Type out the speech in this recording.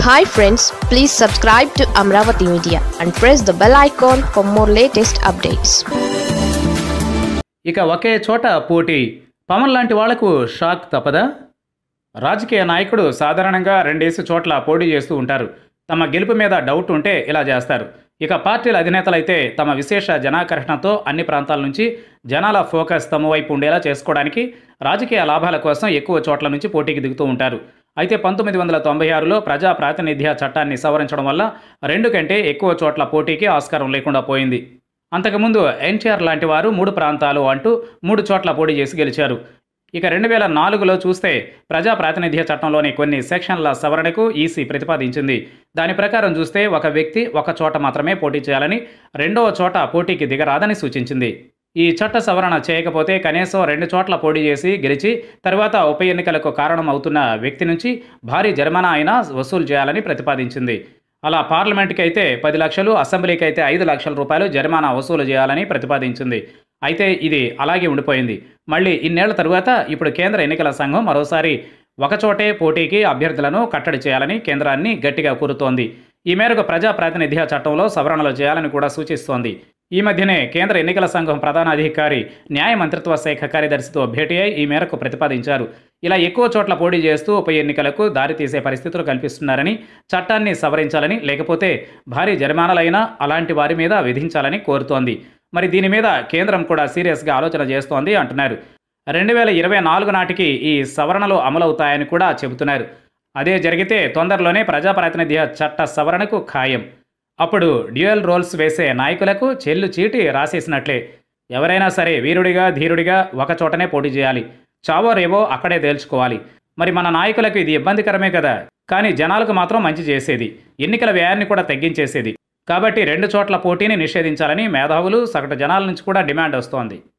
hi friends please subscribe to Amaravati media and press the bell icon for more latest updates ఇక ఒకే చోట పోటీ పవన్ లాంటి వాళ్లకు షాక్ తప్పదా రాజకీయ నాయకుడు సాధారణంగా రెండేసి చోట్ల పోటీ చేస్తూ ఉంటారు తమ గెలుపు మీద డౌట్ ఉంటే ఇలా చేస్తారు ఇక పార్టీల అధినేతలైతే తమ విశేష జనాకర్షణతో అన్ని ప్రాంతాల నుంచి జనాల ఫోకస్ తమ వైపు ఉండేలా చేసుకోవడానికి రాజకీయ లాభాల కోసం ఎక్కువ చోట్ల నుంచి పోటీకి దిగుతూ ఉంటారు అయితే పంతొమ్మిది వందల తొంభై ఆరులో ప్రజా ప్రాతినిధ్య చట్టాన్ని సవరించడం వల్ల రెండు కంటే ఎక్కువ చోట్ల పోటీకి ఆస్కారం లేకుండా పోయింది అంతకుముందు ఎన్టీఆర్ లాంటి వారు మూడు ప్రాంతాలు అంటూ మూడు చోట్ల పోటీ చేసి గెలిచారు ఇక రెండు వేల నాలుగులో చూస్తే ప్రజా ప్రాతినిధ్య చట్టంలోని కొన్ని సెక్షన్ల సవరణకు ఈసీ ప్రతిపాదించింది దాని ప్రకారం చూస్తే ఒక వ్యక్తి ఒక చోట మాత్రమే పోటీ చేయాలని రెండవ చోట పోటీకి దిగరాదని సూచించింది ఈ చట్ట సవరణ చేయకపోతే కనీసం రెండు చోట్ల పోటీ చేసి గెలిచి తర్వాత ఉప ఎన్నికలకు కారణం అవుతున్న వ్యక్తి నుంచి భారీ జరిమానా అయినా వసూలు చేయాలని ప్రతిపాదించింది అలా పార్లమెంట్కి అయితే పది లక్షలు అసెంబ్లీకి అయితే ఐదు లక్షల రూపాయలు జరిమానా వసూలు చేయాలని ప్రతిపాదించింది అయితే ఇది అలాగే ఉండిపోయింది మళ్ళీ ఇన్నేళ్ల తరువాత ఇప్పుడు కేంద్ర ఎన్నికల సంఘం మరోసారి ఒకచోటే పోటీకి అభ్యర్థులను కట్టడి చేయాలని కేంద్రాన్ని గట్టిగా కోరుతోంది ఈ మేరకు ప్రజా ప్రాతినిధ్య చట్టంలో సవరణలు చేయాలని కూడా సూచిస్తోంది ఈ మధ్యనే కేంద్ర ఎన్నికల సంఘం ప్రధాన అధికారి న్యాయ మంత్రిత్వ శాఖ కార్యదర్శితో భేటీ అయి ఈ మేరకు ప్రతిపాదించారు ఇలా ఎక్కువ చోట్ల పోటీ చేస్తూ ఉప ఎన్నికలకు దారితీసే పరిస్థితులు కల్పిస్తున్నారని చట్టాన్ని సవరించాలని లేకపోతే భారీ జరిమానాలైనా అలాంటి వారి మీద విధించాలని కోరుతోంది మరి దీని మీద కేంద్రం కూడా సీరియస్గా ఆలోచన చేస్తోంది అంటున్నారు రెండు వేల ఇరవై నాలుగు నాటికి ఈ సవరణలు అమలవుతాయని కూడా చెబుతున్నారు అదే జరిగితే తొందరలోనే ప్రజాప్రాతినిధ్య చట్ట సవరణకు ఖాయం అప్పుడు డ్యూయల్ రోల్స్ వేసే నాయకులకు చెల్లు చీటి రాసేసినట్లే ఎవరైనా సరే వీరుడిగా ధీరుడిగా ఒక చోటనే పోటీ చేయాలి చావో రేవో అక్కడే తేల్చుకోవాలి మరి మన నాయకులకు ఇది ఇబ్బందికరమే కదా కానీ జనాలకు మాత్రం మంచి చేసేది ఎన్నికల వ్యయాన్ని కూడా తగ్గించేసేది కాబట్టి రెండు చోట్ల పోటీని నిషేధించాలని మేధావులు సగటు జనాల నుంచి కూడా డిమాండ్ వస్తోంది